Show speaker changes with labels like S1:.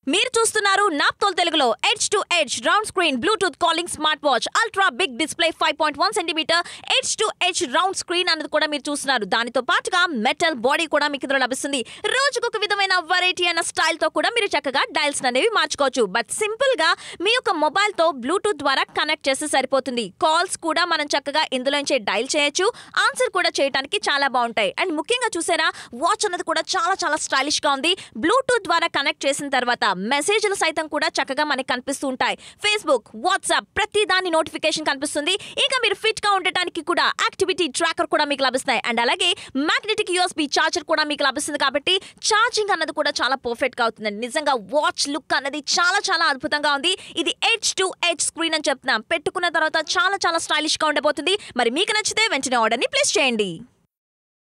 S1: మీరు చూస్తున్నారు నాప్తోల్ తెలుగులో edge to edge round screen Bluetooth calling smart watch ultra big display five point one centimetre edge to edge round screen అన్నది కూడా మీరు చూస్తున్నారు దానితో పాటుగా మెటల్ బాడీ కూడా మీకు ఇందులో లభిస్తుంది రోజుకు ఒక విధమైన వెరైటీ అయిన స్టైల్ తో కూడా మీరు చక్కగా డైల్స్ అనేవి మార్చుకోవచ్చు బట్ సింపుల్ గా మీ యొక్క మొబైల్ తో బ్లూటూత్ ద్వారా కనెక్ట్ చేస్తే సరిపోతుంది కాల్స్ కూడా మనం చక్కగా ఇందులోంచి డైల్ చేయొచ్చు ఆన్సర్ కూడా చేయడానికి చాలా బాగుంటాయి అండ్ ముఖ్యంగా చూసారా వాచ్ అన్నది కూడా చాలా చాలా స్టైలిష్ గా ఉంది బ్లూటూత్ ద్వారా కనెక్ట్ చేసిన తర్వాత మెసేజ్లు సైతం కూడా చక్కగా మనకి కనిపిస్తూ ఉంటాయి ఫేస్బుక్ వాట్సాప్ ప్రతి దాని నోటిఫికేషన్ కనిపిస్తుంది ఇంకా మీరు ఫిట్ గా ఉండటానికి కూడా యాక్టివిటీ ట్రాకర్ కూడా మీకు లభిస్తాయి అండ్ అలాగే మ్యాగ్నెటిక్ యూఎస్బి చార్జర్ కూడా మీకు లభిస్తుంది కాబట్టి ఛార్జింగ్ అన్నది కూడా చాలా పర్ఫెక్ట్ గా అవుతుందండి నిజంగా వాచ్ లుక్ అన్నది చాలా చాలా అద్భుతంగా ఉంది ఇది ఎడ్జ్ టు ఎడ్జ్ స్క్రీన్ అని చెప్తున్నాం పెట్టుకున్న తర్వాత చాలా చాలా స్టైలిష్ గా ఉండబోతుంది మరి మీకు నచ్చితే వెంటనే ఆర్డర్ ని ప్లేస్ చేయండి